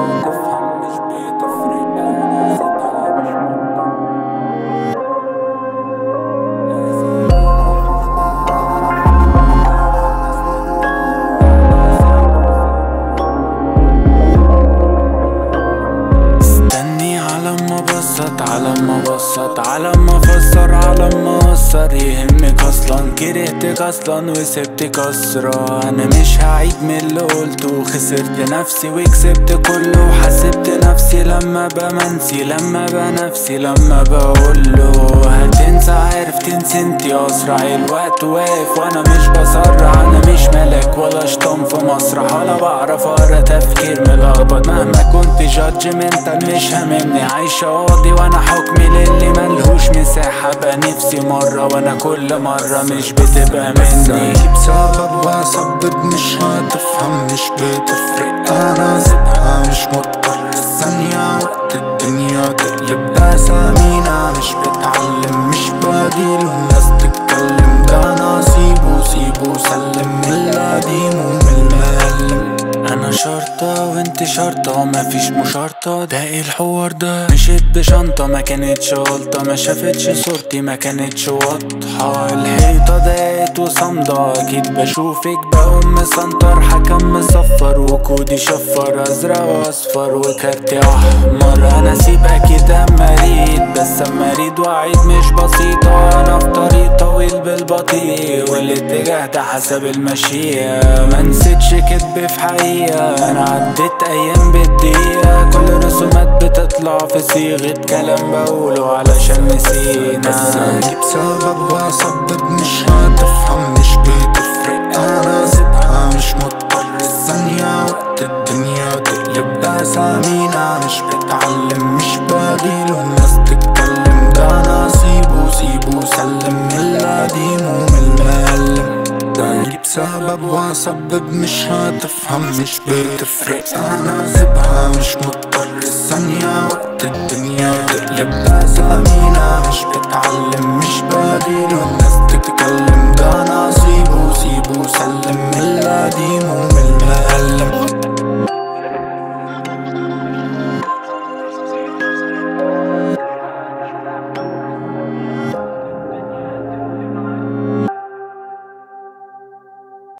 تفهم مش بتفرق انا سيبها مش مضطر استني على ما بسط على ما بسط على ما فسر على ما قصر يهمك اصلا كرهتك اصلا وسبتك اسرى انا مش هعيد من اللي قلته خسرت نفسي وكسبت كله وحسبت نفسي لما بمنسي لما بنفسي لما بقوله هتنسى عارف تنسى انتي اسرع الوقت واقف وانا مش بسرع انا مش ملك ولا شطان في مسرح ولا بعرف اقرا تفكير ملخبط مهما كنت جادجمنتال مش هاممني عايشة قاضي وانا حكمي للي ملهوش مساحة بقى نفسي مرة وانا كل مرة مش بتبقى مني اجيب سبب واسبب مش هتفهم مش بتفرق انا سيبها مش مضطر الثانية وقت الدنيا تقلب اسامينا مش بتعلم مش بديل والناس تتكلم ده انا سيبه سيبه سلم من القديم ومن المعلم انا شرطة وانت شرطة ومفيش مشارطة ده ايه الحوار ده مشيت بشنطة ما كانتش غلطة ما شافتش صورتي ما كانتش واضحة الحيطة ضاقت وصامدة اكيد بشوفك بقوم مسنطر حكم مصفر وكودي شفر ازرق واصفر وكارتي احمر انا اسيب اكيد اما اريد بس اما اريد واعيد مش بسيطة انا في طريق طويل بالبطيء والاتجاه ده حسب المشيئة ما نسيتش كدب في حقيقة انا عديت ايام بالدقيقة كل رسومات بتطلع في صيغة كلام بقوله علشان نسينا بس اجيب سبب واسبب مش هتفهم مش بتفرق انا سيبها مش مضطر الثانية وقت الدنيا تقلب اسامينا مش بتعلم مش بديل والناس تتكلم ده انا سيبه سيبه سلم من القديم ومن المعلم ده اجيب سبب واسبب مش هتفهم مش بتفرق انا سيبها مش مضطر الثانية وقت الدنيا تقلب اسامينا مش بتعلم مش بديل والناس